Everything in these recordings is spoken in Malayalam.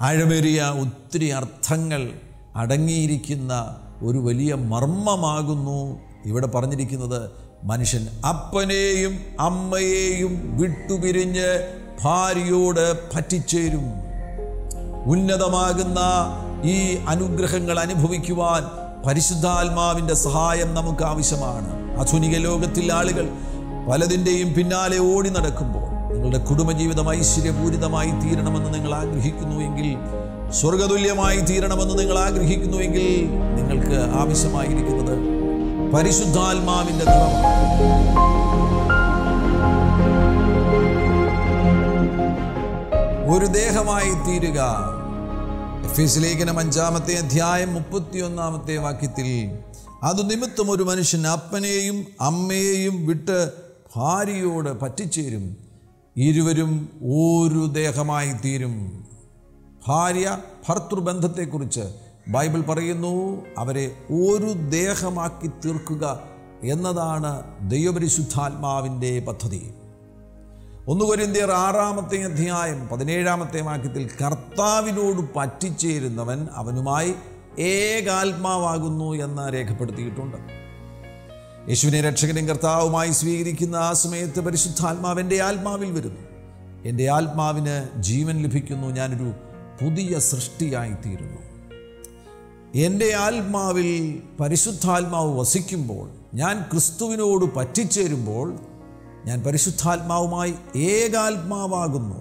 ആഴമേറിയ ഒത്തിരി അർത്ഥങ്ങൾ അടങ്ങിയിരിക്കുന്ന ഒരു വലിയ മർമ്മമാകുന്നു ഇവിടെ പറഞ്ഞിരിക്കുന്നത് മനുഷ്യൻ അപ്പനെയും അമ്മയെയും വിട്ടുപിരിഞ്ഞ് ഭാര്യയോട് പറ്റിച്ചേരും ഉന്നതമാകുന്ന ഈ അനുഗ്രഹങ്ങൾ അനുഭവിക്കുവാൻ പരിശുദ്ധാത്മാവിൻ്റെ സഹായം നമുക്ക് ആവശ്യമാണ് ആധുനിക ലോകത്തിൽ ആളുകൾ പലതിൻ്റെയും പിന്നാലെ ഓടി നടക്കുമ്പോൾ നിങ്ങളുടെ കുടുംബജീവിതം ഐശ്വര്യപൂരിതമായി തീരണമെന്ന് നിങ്ങൾ ആഗ്രഹിക്കുന്നുവെങ്കിൽ സ്വർഗതുല്യമായി തീരണമെന്ന് നിങ്ങൾ ആഗ്രഹിക്കുന്നുവെങ്കിൽ നിങ്ങൾക്ക് ആവശ്യമായിരിക്കുന്നത് പരിശുദ്ധാത്മാവിൻ്റെ നിറമാണ് ഒരു ദേഹമായി തീരുക എഫീസ് ലേഖനം അഞ്ചാമത്തെ അധ്യായം മുപ്പത്തിയൊന്നാമത്തെ വാക്യത്തിൽ അത് നിമിത്തം ഒരു മനുഷ്യൻ അപ്പനെയും അമ്മയെയും വിട്ട് ഭാര്യയോട് പറ്റിച്ചേരും ഇരുവരും ഒരു ദേഹമായി തീരും ഭാര്യ ഭർത്തൃബന്ധത്തെക്കുറിച്ച് ബൈബിൾ പറയുന്നു അവരെ ഒരു ദേഹമാക്കി തീർക്കുക എന്നതാണ് ദൈവപരിശുദ്ധാത്മാവിൻ്റെ പദ്ധതി ഒന്ന് കൊരിന്തിയർ ആറാമത്തെ അധ്യായം പതിനേഴാമത്തെ വാക്യത്തിൽ കർത്താവിനോട് പറ്റിച്ചേരുന്നവൻ അവനുമായി ഏകാത്മാവാകുന്നു എന്ന് രേഖപ്പെടുത്തിയിട്ടുണ്ട് യേശുവിനെ രക്ഷകനും കർത്താവുമായി സ്വീകരിക്കുന്ന ആ സമയത്ത് പരിശുദ്ധാത്മാവ് എൻ്റെ ആത്മാവിൽ വരുന്നു എൻ്റെ ആത്മാവിന് ജീവൻ ലഭിക്കുന്നു ഞാനൊരു പുതിയ സൃഷ്ടിയായിത്തീരുന്നു എൻ്റെ ആത്മാവിൽ പരിശുദ്ധാത്മാവ് വസിക്കുമ്പോൾ ഞാൻ ക്രിസ്തുവിനോട് പറ്റിച്ചേരുമ്പോൾ ഞാൻ പരിശുദ്ധാത്മാവുമായി ഏകാത്മാവാകുന്നു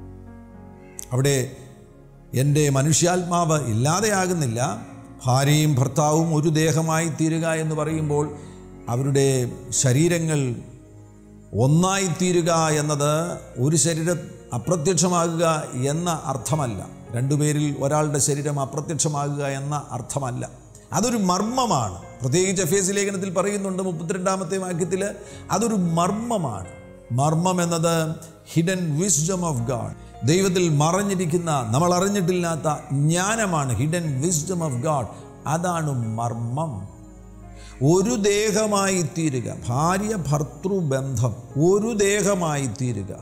അവിടെ എൻ്റെ മനുഷ്യാത്മാവ് ഇല്ലാതെയാകുന്നില്ല ഭാര്യയും ഭർത്താവും ഒരു ദേഹമായി തീരുക എന്ന് പറയുമ്പോൾ അവരുടെ ശരീരങ്ങൾ ഒന്നായി തീരുക എന്നത് ഒരു ശരീരം അപ്രത്യക്ഷമാകുക എന്ന അർത്ഥമല്ല രണ്ടുപേരിൽ ഒരാളുടെ ശരീരം അപ്രത്യക്ഷമാകുക എന്ന അർത്ഥമല്ല അതൊരു മർമ്മമാണ് പ്രത്യേകിച്ച് എഫ് എസ് ലേഖനത്തിൽ പറയുന്നുണ്ട് മുപ്പത്തിരണ്ടാമത്തെ വാക്യത്തിൽ അതൊരു മർമ്മമാണ് മർമ്മം എന്നത് ഹിഡൻ വിസ്ഡം ഓഫ് ഗാഡ് ദൈവത്തിൽ മറഞ്ഞിരിക്കുന്ന നമ്മൾ അറിഞ്ഞിട്ടില്ലാത്ത ജ്ഞാനമാണ് ഹിഡൻ വിസ്ഡം ഓഫ് ഗാഡ് അതാണ് മർമ്മം ഒരു ദേഹമായി തീരുക ഭാര്യ ഭർത്തൃബന്ധം ഒരു ദേഹമായി തീരുക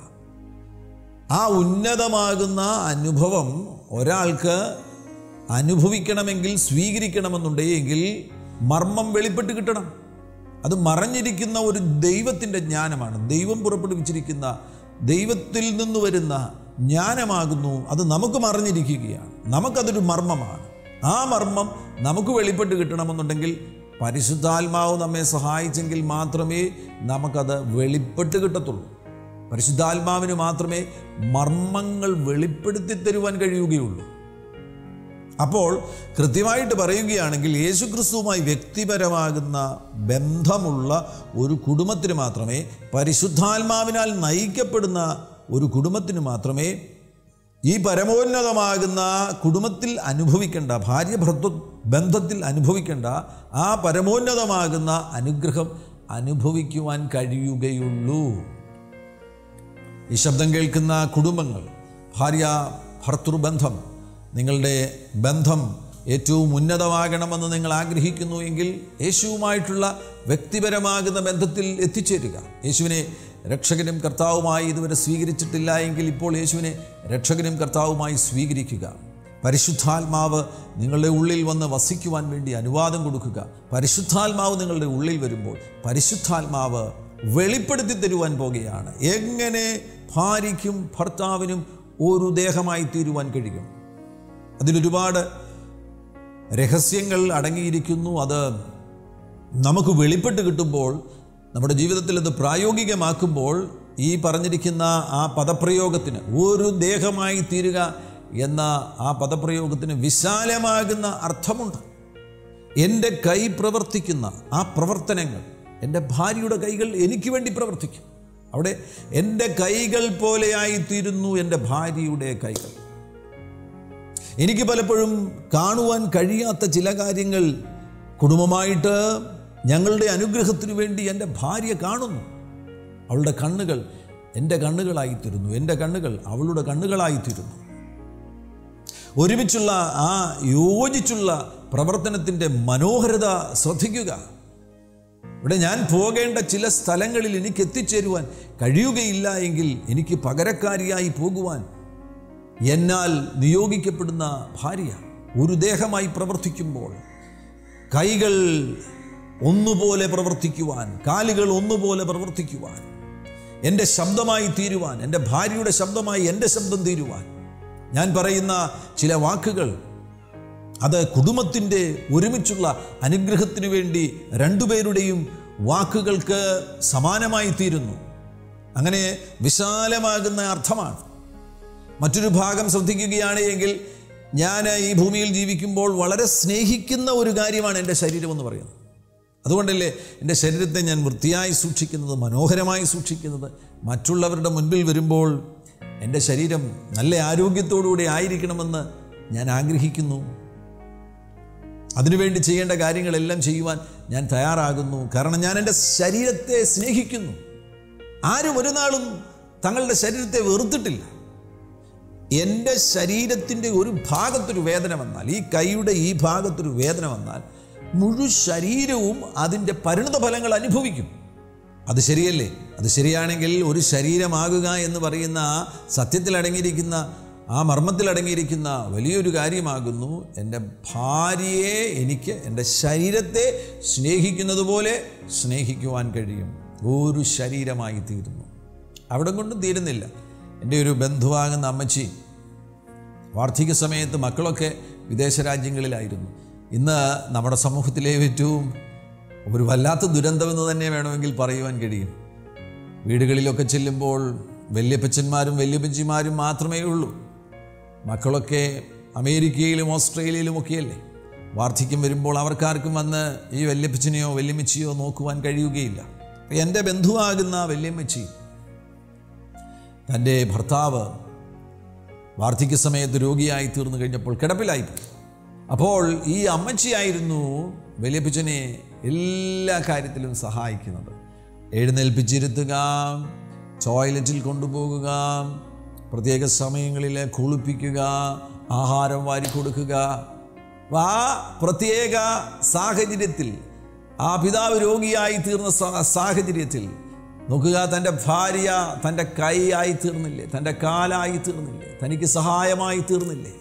ആ ഉന്നതമാകുന്ന അനുഭവം ഒരാൾക്ക് അനുഭവിക്കണമെങ്കിൽ സ്വീകരിക്കണമെന്നുണ്ടെങ്കിൽ മർമ്മം വെളിപ്പെട്ട് കിട്ടണം അത് മറഞ്ഞിരിക്കുന്ന ഒരു ദൈവത്തിൻ്റെ ജ്ഞാനമാണ് ദൈവം പുറപ്പെടുവിച്ചിരിക്കുന്ന ദൈവത്തിൽ നിന്ന് വരുന്ന ജ്ഞാനമാകുന്നു അത് നമുക്ക് മറഞ്ഞിരിക്കുകയാണ് നമുക്കതൊരു മർമ്മമാണ് ആ മർമ്മം നമുക്ക് വെളിപ്പെട്ട് കിട്ടണമെന്നുണ്ടെങ്കിൽ പരിശുദ്ധാത്മാവ് നമ്മെ സഹായിച്ചെങ്കിൽ മാത്രമേ നമുക്കത് വെളിപ്പെട്ട് കിട്ടത്തുള്ളൂ പരിശുദ്ധാത്മാവിന് മാത്രമേ മർമ്മങ്ങൾ വെളിപ്പെടുത്തി തരുവാൻ കഴിയുകയുള്ളൂ അപ്പോൾ കൃത്യമായിട്ട് പറയുകയാണെങ്കിൽ യേശുക്രിസ്തുവുമായി വ്യക്തിപരമാകുന്ന ബന്ധമുള്ള ഒരു കുടുംബത്തിന് മാത്രമേ പരിശുദ്ധാത്മാവിനാൽ നയിക്കപ്പെടുന്ന ഒരു കുടുംബത്തിന് മാത്രമേ ഈ പരമോന്നതമാകുന്ന കുടുംബത്തിൽ അനുഭവിക്കേണ്ട ഭാര്യ ഭർത്തൃ ബന്ധത്തിൽ അനുഭവിക്കേണ്ട ആ പരമോന്നതമാകുന്ന അനുഗ്രഹം അനുഭവിക്കുവാൻ കഴിയുകയുള്ളൂ ഈ ശബ്ദം കേൾക്കുന്ന കുടുംബങ്ങൾ ഭാര്യ ഭർത്തൃബന്ധം നിങ്ങളുടെ ബന്ധം ഏറ്റവും ഉന്നതമാകണമെന്ന് നിങ്ങൾ ആഗ്രഹിക്കുന്നു എങ്കിൽ യേശുവുമായിട്ടുള്ള വ്യക്തിപരമാകുന്ന ബന്ധത്തിൽ എത്തിച്ചേരുക യേശുവിനെ രക്ഷകനും കർത്താവുമായി ഇതുവരെ സ്വീകരിച്ചിട്ടില്ല എങ്കിൽ ഇപ്പോൾ യേശുവിനെ രക്ഷകനും കർത്താവുമായി സ്വീകരിക്കുക പരിശുദ്ധാത്മാവ് നിങ്ങളുടെ ഉള്ളിൽ വന്ന് വസിക്കുവാൻ വേണ്ടി അനുവാദം കൊടുക്കുക പരിശുദ്ധാത്മാവ് നിങ്ങളുടെ ഉള്ളിൽ വരുമ്പോൾ പരിശുദ്ധാത്മാവ് വെളിപ്പെടുത്തി തരുവാൻ പോകുകയാണ് എങ്ങനെ ഭാര്യയ്ക്കും ഭർത്താവിനും ഒരു ദേഹമായി തീരുവാൻ കഴിയും അതിലൊരുപാട് രഹസ്യങ്ങൾ അടങ്ങിയിരിക്കുന്നു അത് നമുക്ക് വെളിപ്പെട്ട് കിട്ടുമ്പോൾ നമ്മുടെ ജീവിതത്തിൽ അത് പ്രായോഗികമാക്കുമ്പോൾ ഈ പറഞ്ഞിരിക്കുന്ന ആ പദപ്രയോഗത്തിന് ഒരു ദേഹമായി തീരുക എന്ന ആ പദപ്രയോഗത്തിന് വിശാലമാകുന്ന അർത്ഥമുണ്ട് എൻ്റെ കൈ പ്രവർത്തിക്കുന്ന ആ പ്രവർത്തനങ്ങൾ എൻ്റെ ഭാര്യയുടെ കൈകൾ എനിക്ക് വേണ്ടി പ്രവർത്തിക്കും അവിടെ എൻ്റെ കൈകൾ പോലെയായിത്തീരുന്നു എൻ്റെ ഭാര്യയുടെ കൈകൾ എനിക്ക് പലപ്പോഴും കാണുവാൻ കഴിയാത്ത ചില കാര്യങ്ങൾ കുടുംബമായിട്ട് ഞങ്ങളുടെ അനുഗ്രഹത്തിനു വേണ്ടി എൻ്റെ ഭാര്യ കാണുന്നു അവളുടെ കണ്ണുകൾ എൻ്റെ കണ്ണുകളായിത്തീരുന്നു എൻ്റെ കണ്ണുകൾ അവളുടെ കണ്ണുകളായിത്തീരുന്നു ഒരുമിച്ചുള്ള ആ യോജിച്ചുള്ള പ്രവർത്തനത്തിൻ്റെ മനോഹരത ശ്രദ്ധിക്കുക ഇവിടെ ഞാൻ പോകേണ്ട ചില സ്ഥലങ്ങളിൽ എനിക്ക് എത്തിച്ചേരുവാൻ കഴിയുകയില്ല എങ്കിൽ എനിക്ക് പകരക്കാരിയായി പോകുവാൻ എന്നാൽ നിയോഗിക്കപ്പെടുന്ന ഭാര്യ ഒരു ദേഹമായി പ്രവർത്തിക്കുമ്പോൾ കൈകൾ ഒന്നുപോലെ പ്രവർത്തിക്കുവാൻ കാലുകൾ ഒന്നുപോലെ പ്രവർത്തിക്കുവാൻ എൻ്റെ ശബ്ദമായി തീരുവാൻ എൻ്റെ ഭാര്യയുടെ ശബ്ദമായി എൻ്റെ ശബ്ദം തീരുവാൻ ഞാൻ പറയുന്ന ചില വാക്കുകൾ അത് കുടുംബത്തിൻ്റെ ഒരുമിച്ചുള്ള അനുഗ്രഹത്തിനു വേണ്ടി രണ്ടുപേരുടെയും വാക്കുകൾക്ക് സമാനമായി തീരുന്നു അങ്ങനെ വിശാലമാകുന്ന അർത്ഥമാണ് മറ്റൊരു ഭാഗം ശ്രദ്ധിക്കുകയാണ് എങ്കിൽ ഞാൻ ഈ ഭൂമിയിൽ ജീവിക്കുമ്പോൾ വളരെ സ്നേഹിക്കുന്ന ഒരു കാര്യമാണ് എൻ്റെ ശരീരം എന്ന് പറയുന്നത് അതുകൊണ്ടല്ലേ എൻ്റെ ശരീരത്തെ ഞാൻ വൃത്തിയായി സൂക്ഷിക്കുന്നത് മനോഹരമായി സൂക്ഷിക്കുന്നത് മറ്റുള്ളവരുടെ മുൻപിൽ വരുമ്പോൾ എൻ്റെ ശരീരം നല്ല ആരോഗ്യത്തോടുകൂടി ആയിരിക്കണമെന്ന് ഞാൻ ആഗ്രഹിക്കുന്നു അതിനുവേണ്ടി ചെയ്യേണ്ട കാര്യങ്ങളെല്ലാം ചെയ്യുവാൻ ഞാൻ തയ്യാറാകുന്നു കാരണം ഞാൻ എൻ്റെ ശരീരത്തെ സ്നേഹിക്കുന്നു ആരും ഒരു നാളും തങ്ങളുടെ ശരീരത്തെ വെറുത്തിട്ടില്ല എൻ്റെ ശരീരത്തിൻ്റെ ഒരു ഭാഗത്തൊരു വേദന വന്നാൽ ഈ കൈയുടെ ഈ ഭാഗത്തൊരു വേദന വന്നാൽ മുഴു ശരീരവും അതിൻ്റെ പരിണിത ഫലങ്ങൾ അനുഭവിക്കും അത് ശരിയല്ലേ അത് ശരിയാണെങ്കിൽ ഒരു ശരീരമാകുക എന്ന് പറയുന്ന ആ സത്യത്തിൽ അടങ്ങിയിരിക്കുന്ന ആ മർമ്മത്തിൽ അടങ്ങിയിരിക്കുന്ന വലിയൊരു കാര്യമാകുന്നു എൻ്റെ ഭാര്യയെ എനിക്ക് എൻ്റെ ശരീരത്തെ സ്നേഹിക്കുന്നത് പോലെ സ്നേഹിക്കുവാൻ കഴിയും ഒരു ശരീരമായി തീരുന്നു അവിടെ കൊണ്ടും തീരുന്നില്ല എൻ്റെ ഒരു ബന്ധുവാകുന്ന അമ്മച്ചി വാർദ്ധക്യ സമയത്ത് മക്കളൊക്കെ വിദേശ രാജ്യങ്ങളിലായിരുന്നു ഇന്ന് നമ്മുടെ സമൂഹത്തിലെ ഏറ്റവും ഒരു വല്ലാത്ത ദുരന്തമെന്ന് തന്നെ വേണമെങ്കിൽ പറയുവാൻ കഴിയും വീടുകളിലൊക്കെ ചെല്ലുമ്പോൾ വല്യപ്പച്ചന്മാരും വല്യപ്പച്ചിമാരും മാത്രമേ ഉള്ളൂ മക്കളൊക്കെ അമേരിക്കയിലും ഓസ്ട്രേലിയയിലും ഒക്കെയല്ലേ വാർദ്ധക്യം വരുമ്പോൾ അവർക്കാർക്കും വന്ന് ഈ വല്യപ്പച്ചനെയോ വല്യമ്മച്ചിയോ നോക്കുവാൻ കഴിയുകയില്ല എൻ്റെ ബന്ധുവാകുന്ന വല്യമ്മച്ചി തൻ്റെ ഭർത്താവ് വാർദ്ധക്യ സമയത്ത് രോഗിയായി തീർന്നു കഴിഞ്ഞപ്പോൾ കിടപ്പിലായിപ്പോയി അപ്പോൾ ഈ അമ്മച്ചിയായിരുന്നു വലിയപ്പച്ചനെ എല്ലാ കാര്യത്തിലും സഹായിക്കുന്നത് എഴുന്നേൽപ്പിച്ചിരുത്തുക ടോയ്ലറ്റിൽ കൊണ്ടുപോകുക പ്രത്യേക സമയങ്ങളിൽ കുളിപ്പിക്കുക ആഹാരം വാരി കൊടുക്കുക ആ പ്രത്യേക സാഹചര്യത്തിൽ ആ പിതാവ് രോഗിയായി തീർന്ന സാ- സാഹചര്യത്തിൽ നോക്കുക തൻ്റെ ഭാര്യ തൻ്റെ കൈ ആയി തീർന്നില്ലേ തൻ്റെ കാലായി തീർന്നില്ലേ തനിക്ക് സഹായമായി തീർന്നില്ലേ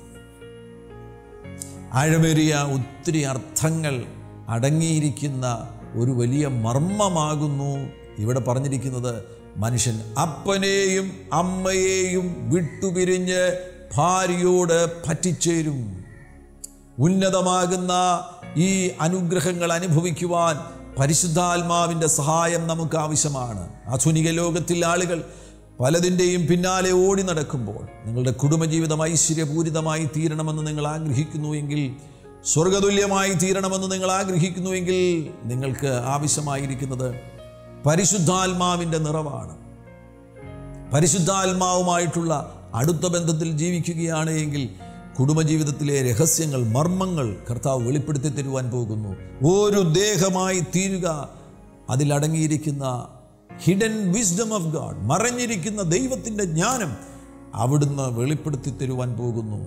ആഴമേറിയ ഒത്തിരി അർത്ഥങ്ങൾ അടങ്ങിയിരിക്കുന്ന ഒരു വലിയ മർമ്മമാകുന്നു ഇവിടെ പറഞ്ഞിരിക്കുന്നത് മനുഷ്യൻ അപ്പനെയും അമ്മയെയും വിട്ടുപിരിഞ്ഞ് ഭാര്യയോട് പറ്റിച്ചേരും ഉന്നതമാകുന്ന ഈ അനുഗ്രഹങ്ങൾ അനുഭവിക്കുവാൻ പരിശുദ്ധാത്മാവിൻ്റെ സഹായം നമുക്ക് ആവശ്യമാണ് ആധുനിക ലോകത്തിൽ ആളുകൾ പലതിൻ്റെയും പിന്നാലെ ഓടി നടക്കുമ്പോൾ നിങ്ങളുടെ കുടുംബജീവിതം ഐശ്വര്യപൂരിതമായി തീരണമെന്ന് നിങ്ങൾ ആഗ്രഹിക്കുന്നു എങ്കിൽ സ്വർഗതുല്യമായി തീരണമെന്ന് നിങ്ങൾ ആഗ്രഹിക്കുന്നുവെങ്കിൽ നിങ്ങൾക്ക് ആവശ്യമായിരിക്കുന്നത് പരിശുദ്ധാത്മാവിൻ്റെ നിറവാണ് പരിശുദ്ധാത്മാവുമായിട്ടുള്ള അടുത്ത ബന്ധത്തിൽ ജീവിക്കുകയാണ് എങ്കിൽ കുടുംബജീവിതത്തിലെ രഹസ്യങ്ങൾ മർമ്മങ്ങൾ കർത്താവ് വെളിപ്പെടുത്തി തരുവാൻ പോകുന്നു ഒരു ദേഹമായി തീരുക അതിലടങ്ങിയിരിക്കുന്ന ഹിഡൻ വിസ്ഡം ഓഫ് ഗാഡ് മറഞ്ഞിരിക്കുന്ന ദൈവത്തിൻ്റെ ജ്ഞാനം അവിടുന്ന് വെളിപ്പെടുത്തി തരുവാൻ പോകുന്നു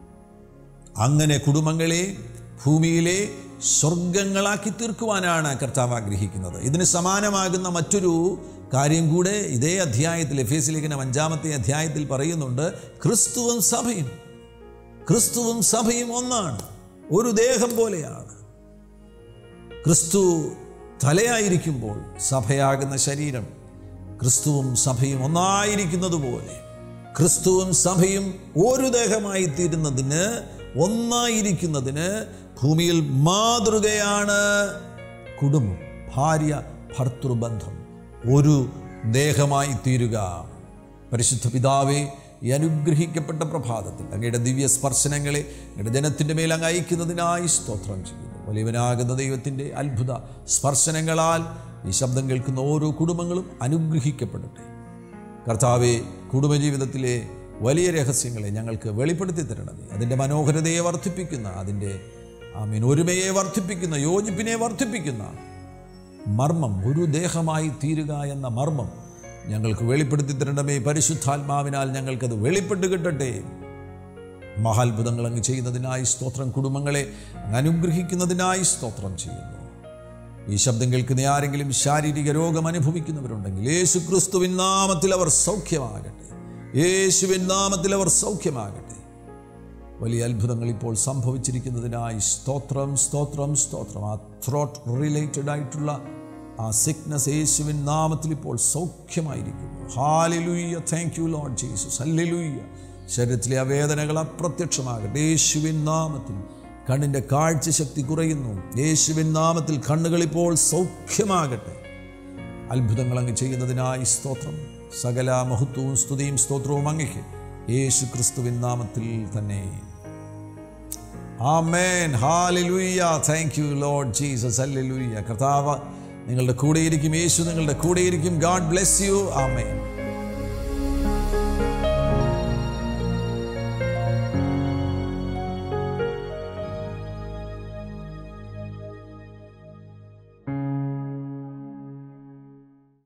അങ്ങനെ കുടുംബങ്ങളെ ഭൂമിയിലെ സ്വർഗങ്ങളാക്കി തീർക്കുവാനാണ് കർത്താവ് ആഗ്രഹിക്കുന്നത് ഇതിന് സമാനമാകുന്ന മറ്റൊരു കാര്യം കൂടെ ഇതേ അധ്യായത്തിൽ എഫ് എസ് ലേഖനം അഞ്ചാമത്തെ അധ്യായത്തിൽ പറയുന്നുണ്ട് ക്രിസ്തുവും സഭയും ക്രിസ്തുവും സഭയും ഒന്നാണ് ഒരു ദേഹം പോലെയാണ് ക്രിസ്തു തലയായിരിക്കുമ്പോൾ സഭയാകുന്ന ശരീരം ക്രിസ്തുവും സഭയും ഒന്നായിരിക്കുന്നത് പോലെ ക്രിസ്തുവും സഭയും ഒരു ദേഹമായി തീരുന്നതിന് ഒന്നായിരിക്കുന്നതിന് ഭൂമിയിൽ മാതൃകയാണ് കുടുംബം ഭാര്യ ഭർത്തൃബന്ധം ഒരു ദേഹമായി തീരുക പരിശുദ്ധ പിതാവേ ഈ അനുഗ്രഹിക്കപ്പെട്ട പ്രഭാതത്തിൽ അങ്ങയുടെ ദിവ്യ സ്പർശനങ്ങളെ അങ്ങയുടെ ജനത്തിൻ്റെ മേൽ അങ്ങ് അയക്കുന്നതിനായി സ്തോത്രം ചെയ്യുന്നു വലിയവനാകുന്ന ദൈവത്തിൻ്റെ അത്ഭുത സ്പർശനങ്ങളാൽ ഈ ശബ്ദം കേൾക്കുന്ന ഓരോ കുടുംബങ്ങളും അനുഗ്രഹിക്കപ്പെടട്ടെ കർത്താവെ കുടുംബജീവിതത്തിലെ വലിയ രഹസ്യങ്ങളെ ഞങ്ങൾക്ക് വെളിപ്പെടുത്തി തരണമേ അതിൻ്റെ മനോഹരതയെ വർദ്ധിപ്പിക്കുന്ന അതിൻ്റെ ആമീൻ ഒരുമയെ വർദ്ധിപ്പിക്കുന്ന യോജിപ്പിനെ വർദ്ധിപ്പിക്കുന്ന മർമ്മം ഒരു ദേഹമായി തീരുക എന്ന മർമ്മം ഞങ്ങൾക്ക് വെളിപ്പെടുത്തി തരണമേ പരിശുദ്ധാത്മാവിനാൽ ഞങ്ങൾക്കത് വെളിപ്പെട്ട് കിട്ടട്ടെ മഹാത്ഭുതങ്ങൾ അങ്ങ് ചെയ്യുന്നതിനായി സ്തോത്രം കുടുംബങ്ങളെ അങ്ങ് അനുഗ്രഹിക്കുന്നതിനായി സ്തോത്രം ചെയ്യുന്നു ഈ ശബ്ദം കേൾക്കുന്ന ആരെങ്കിലും ശാരീരിക രോഗം അനുഭവിക്കുന്നവരുണ്ടെങ്കിൽ യേശു ക്രിസ്തുവിൻ നാമത്തിൽ അവർ സൗഖ്യമാകട്ടെ യേശുവിൻ നാമത്തിൽ അവർ സൗഖ്യമാകട്ടെ വലിയ അത്ഭുതങ്ങൾ ഇപ്പോൾ സംഭവിച്ചിരിക്കുന്നതിനായി സ്തോത്രം സ്തോത്രം സ്തോത്രം ആ ത്രോട്ട് റിലേറ്റഡ് ആയിട്ടുള്ള ആ സിക്നസ് യേശുവിൻ നാമത്തിൽ ഇപ്പോൾ സൗഖ്യമായിരിക്കുന്നു hallelujah thank you Lord Jesus hallelujah ശരീരത്തിലെ ആ വേദനകൾ അപ്രത്യക്ഷമാകട്ടെ യേശുവിൻ നാമത്തിൽ കണ്ണിൻ്റെ കാഴ്ചശക്തി കുറയുന്നു യേശുവിൻ നാമത്തിൽ കണ്ണുകൾ ഇപ്പോൾ സൗഖ്യമാകട്ടെ അത്ഭുതങ്ങൾ അങ്ങ് ചെയ്യുന്നതിനായി സ്തോത്രം സകല മഹത്വവും സ്തുതിയും സ്തോത്രവും അങ്ങയ്ക്ക് യേശു ക്രിസ്തുവിൻ നാമത്തിൽ തന്നെ amen hallelujah thank you Lord Jesus hallelujah കർത്താവ് നിങ്ങളുടെ കൂടെയിരിക്കും യേശു നിങ്ങളുടെ കൂടെയിരിക്കും ഗാഡ് ബ്ലെസ് യു ആമേൻ